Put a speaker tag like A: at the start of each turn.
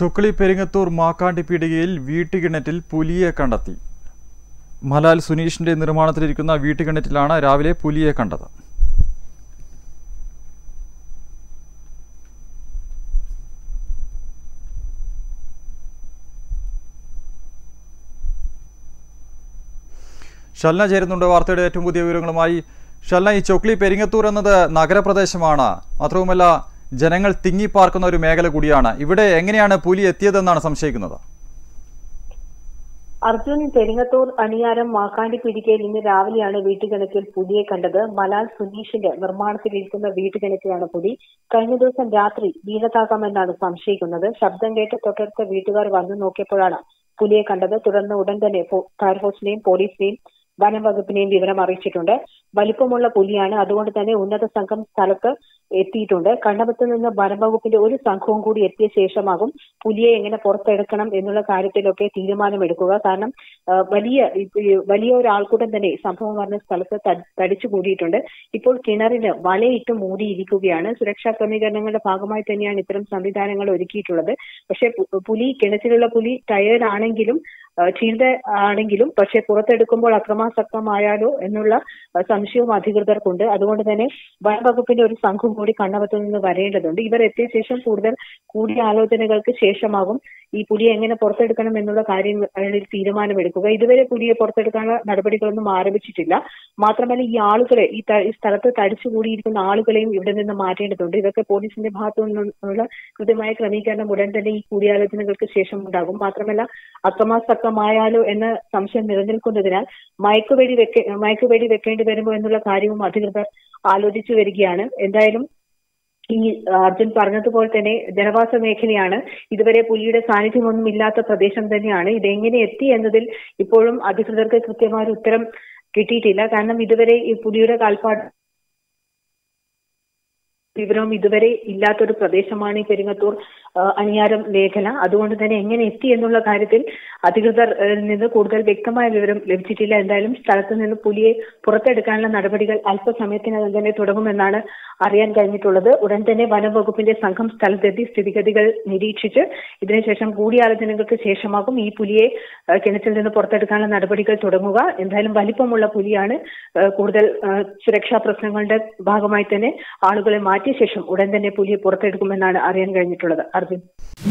A: ചുക്കളി പെരിങ്ങത്തൂർ മാക്കാണ്ടി പീടികയിൽ വീട്ടുകിണറ്റിൽ പുലിയെ കണ്ടെത്തി മലാൽ സുനീഷിന്റെ നിർമ്മാണത്തിലിരിക്കുന്ന വീട്ടുകിണറ്റിലാണ് രാവിലെ പുലിയെ കണ്ടത് ഷൽന ചേരുന്നുണ്ട് വാർത്തയുടെ ഏറ്റവും പുതിയ വിവരങ്ങളുമായി ഷൽന ഈ ചൊക്ലി പെരിങ്ങത്തൂർ എന്നത് നഗരപ്രദേശമാണ് മാത്രവുമല്ല ജനങ്ങൾ തിങ്ങിപ്പാർക്കുന്ന ഒരു മേഖല കൂടിയാണ് ഇവിടെ എങ്ങനെയാണ് പുലി എത്തിയതെന്നാണ് സംശയിക്കുന്നത്
B: അർജുൻ പെരിങ്ങത്തൂർ അണിയാരം മാക്കാണ്ടി പിടിക്കയിൽ ഇന്ന് രാവിലെയാണ് വീട്ടുകിണറ്റിൽ പുലിയെ കണ്ടത് മലാൽ സുനീഷിന്റെ നിർമ്മാണത്തിലിരിക്കുന്ന വീട്ടുകിണറ്റിലാണ് പുലി കഴിഞ്ഞ ദിവസം രാത്രി വീണതാകാമെന്നാണ് സംശയിക്കുന്നത് ശബ്ദം കേട്ട് തൊട്ടടുത്ത വീട്ടുകാർ വന്നു നോക്കിയപ്പോഴാണ് പുലിയെ കണ്ടത് തുടർന്ന് ഉടൻ തന്നെ ഫോ- ഫയർഫോഴ്സിനെയും പോലീസിനെയും വനം വകുപ്പിനെയും വിവരം അറിയിച്ചിട്ടുണ്ട് വലിപ്പമുള്ള പുലിയാണ് അതുകൊണ്ട് തന്നെ ഉന്നത സംഘം സ്ഥലത്ത് എത്തിയിട്ടുണ്ട് കണ്ണപത്ത് നിന്ന് വനം വകുപ്പിന്റെ ഒരു സംഘവും കൂടി എത്തിയ ശേഷമാകും പുലിയെ എങ്ങനെ പുറത്തെടുക്കണം എന്നുള്ള കാര്യത്തിലൊക്കെ തീരുമാനമെടുക്കുക കാരണം ആ, വലിയ ഈ വലിയ ഒരു ആൾക്കൂട്ടം തന്നെ സംഭവം പറഞ്ഞ സ്ഥലത്ത് ത- തടിച്ചു കൂടിയിട്ടുണ്ട് ഇപ്പോൾ കിണറിന് വലയിട്ട് മൂടിയിരിക്കുകയാണ് സുരക്ഷാ ക്രമീകരണങ്ങളുടെ ഭാഗമായി തന്നെയാണ് ഇത്തരം സംവിധാനങ്ങൾ ഒരുക്കിയിട്ടുള്ളത് പക്ഷേ പു- പുലി കിണറ്റിലുള്ള പുലി ടയേർഡ് ആണെങ്കിലും ആ, ക്ഷീണിത ആണെങ്കിലും പക്ഷെ പുറത്തെടുക്കുമ്പോൾ അക്രമാസക്തമായാലോ എന്നുള്ള ആ, സംശയവും അധികൃതർക്കുണ്ട് അതുകൊണ്ട് തന്നെ വനം വകുപ്പിന്റെ ഒരു സംഘം കൂടി കണ്ണപത്ത് നിന്ന് വരേണ്ടതുണ്ട് ഇവർ എത്തിയ ശേഷം കൂടുതൽ കൂടിയാലോചനകൾക്ക് ശേഷമാകും ഈ പുലിയെ എങ്ങനെ പുറത്തെടുക്കണം എന്നുള്ള കാര്യങ്ങളിൽ തീരുമാനമെടുക്കുക ഇതുവരെ പുലിയെ പുറത്തെടുക്കാനുള്ള നടപടികളൊന്നും ആരംഭിച്ചിട്ടില്ല മാത്രമല്ല ഈ ആളുകളെ ഈ ത- ഈ സ്ഥലത്ത് തടിച്ചുകൂടിയിരിക്കുന്ന ആളുകളെയും ഇവിടെ നിന്ന് മാറ്റേണ്ടതുണ്ട് ഇതൊക്കെ പോലീസിന്റെ ഭാഗത്തു നിന്നുള്ള കൃത്യമായ ക്രമീകരണം ഉടൻ തന്നെ ഈ കൂടിയാലോചനകൾക്ക് ശേഷം ഉണ്ടാകും മാത്രമല്ല അക്രമാസക്തമായാലോ എന്ന സംശയം നിലനിൽക്കുന്നതിനാൽ മയക്കുവെടി വെക്ക മയക്കുവെടി വെക്കേണ്ടി വരുമോ എന്നുള്ള കാര്യവും അധികൃതർ ആലോചിച്ചു വരികയാണ് എന്തായാലും ഈ അർജുൻ പറഞ്ഞതുപോലെ തന്നെ ജനവാസ മേഖലയാണ് ഇതുവരെ പുലിയുടെ സാന്നിധ്യമൊന്നും ഇല്ലാത്ത പ്രദേശം തന്നെയാണ് ഇതെങ്ങനെ എത്തി എന്നതിൽ ഇപ്പോഴും അധികൃതർക്ക് കൃത്യമായ ഒരു ഉത്തരം കിട്ടിയിട്ടില്ല കാരണം ഇതുവരെ ഈ പുലിയുടെ കാൽപ്പാട് വിവരവും ഇതുവരെ ഇല്ലാത്തൊരു പ്രദേശമാണ് ഈ പെരിങ്ങത്തൂർ ആ, അണിയാരം മേഖല അതുകൊണ്ട് തന്നെ എങ്ങനെ എത്തി എന്നുള്ള കാര്യത്തിൽ അധികൃതർ ആ, നിന്ന് കൂടുതൽ വ്യക്തമായ വിവരം ലഭിച്ചിട്ടില്ല എന്തായാലും സ്ഥലത്ത് നിന്ന് പുലിയെ പുറത്തെടുക്കാനുള്ള നടപടികൾ അല്പസമയത്തിനകം തന്നെ തുടങ്ങുമെന്നാണ് അറിയാൻ കഴിഞ്ഞിട്ടുള്ളത് ഉടൻ തന്നെ വനം വകുപ്പിന്റെ സംഘം സ്ഥലത്തെത്തി സ്ഥിതിഗതികൾ നിരീക്ഷിച്ച് ഇതിനുശേഷം കൂടിയാലോചനകൾക്ക് ശേഷമാകും ഈ പുലിയെ ആ, കിണറ്റിൽ നിന്ന് പുറത്തെടുക്കാനുള്ള നടപടികൾ തുടങ്ങുക എന്തായാലും വലിപ്പമുള്ള പുലിയാണ് ആ, കൂടുതൽ ആ, സുരക്ഷാ പ്രശ്നങ്ങളുടെ ഭാഗമായി തന്നെ ആളുകളെ മാറ്റിയ ശേഷം ഉടൻ തന്നെ പുലിയെ പുറത്തെടുക്കുമെന്നാണ് അറിയാൻ കഴിഞ്ഞിട്ടുള്ളത് അർജുൻ